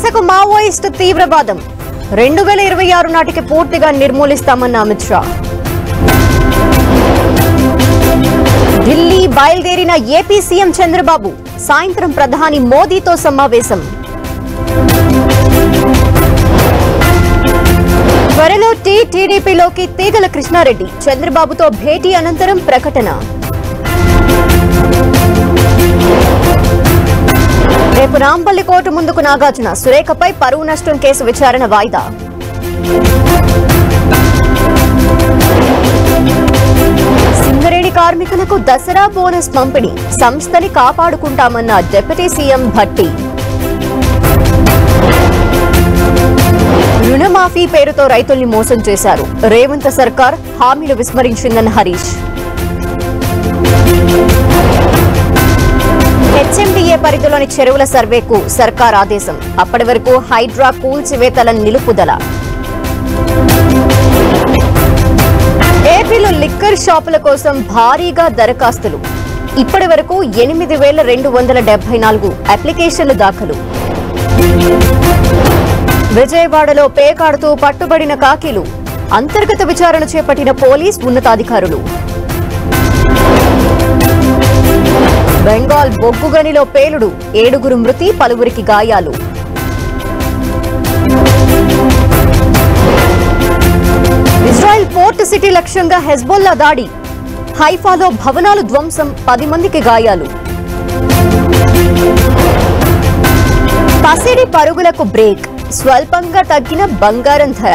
రైతులకు మావోయిస్టు తీవ్రవాదం రెండు వేల ఇరవై ఆరు నాటికి పూర్తిగా నిర్మూలిస్తామన్న అమిత్ షా ఢిల్లీ బయలుదేరిన ఏపీ సీఎం చంద్రబాబు సాయంత్రం ప్రధాని మోదీతో సమావేశం త్వరలో టీ టీడీపీలోకి తీగల కృష్ణారెడ్డి చంద్రబాబుతో భేటీ అనంతరం ప్రకటన రేపు రాంపల్లి కోర్టు ముందుకు నాగార్జున సురేఖపై పరువు నష్టం కేసు విచారణ వాయిదా సింగరేణి కార్మికులకు దసరా బోనస్ పంపిణీ సంస్థని కాపాడుకుంటామన్న డిప్యూటీ సీఎం భట్టి రుణమాఫీ పేరుతో రైతుల్ని మోసం చేశారు రేవంత్ సర్కార్ హామీలు విస్మరించిందన్న హరీష్ హెచ్ఎండిఏ పరిధిలోని చెరువుల సర్వేకు సర్కార్ ఆదేశం అప్పటి వరకు హైడ్రా కూల్చివేతల నిలుపుదల ఏపీలో లిక్కర్ షాపుల కోసం భారీగా దరఖాస్తులు ఇప్పటి వరకు ఎనిమిది వేల రెండు వందల డెబ్బై నాలుగు అప్లికేషన్లు దాఖలు విజయవాడలో పేకాడుతూ పట్టుబడిన కాకీలు అంతర్గత విచారణ చేపట్టిన పోలీస్ ఉన్నతాధికారులు బెంగాల్ బొగ్గుగనిలో పేలుడు ఏడుగురు మృతి పలువురికి గాయాలు ఇజ్రాయెల్ పోర్ట్ సిటీ లక్ష్యంగా హెజ్బొల్లా దాడి హైఫాలో భవనాలు ధ్వంసం పది మందికి గాయాలు పసిడి పరుగులకు బ్రేక్ స్వల్పంగా తగ్గిన బంగారం ధర